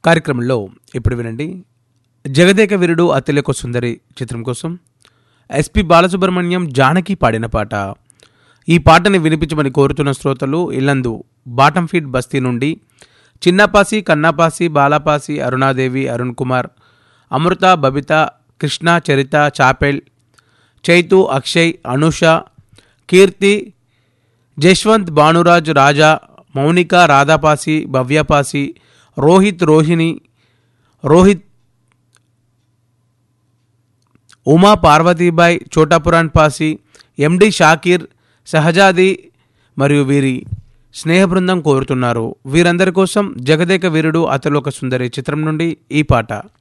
కార్యక్రమంలో ఇప్పుడు వినండి జగదేక వీరుడు అతిలక సుందరి చిత్రం కోసం ఎస్పి బాలసుబ్రహ్మణ్యం జానకి పాడిన పాట ఈ పాటని వినిపించమని కోరుతున్న శ్రోతలు ఇల్లందు బాటం ఫీడ్ బస్తీ నుండి చిన్నపాసి కన్నాపాసి బాలాపాసి అరుణాదేవి అరుణ్ కుమార్ అమృత బబిత కృష్ణ చరిత చాపెల్ చైతు అక్షయ్ అనుష కీర్తి జశ్వంత్ భానురాజ్ రాజా మౌనిక రాధాపాసి భవ్యపాసి రోహిత్ రోహిణి రోహిత్ ఉమా పార్వతీబాయ్ చోటాపురాన్ పాసి ఎండి షాకీర్ సహజాది మరియు వీరి స్నేహ బృందం కోరుతున్నారు వీరందరి కోసం జగదేక వీరుడు అతలోక సుందరి చిత్రం నుండి ఈ పాట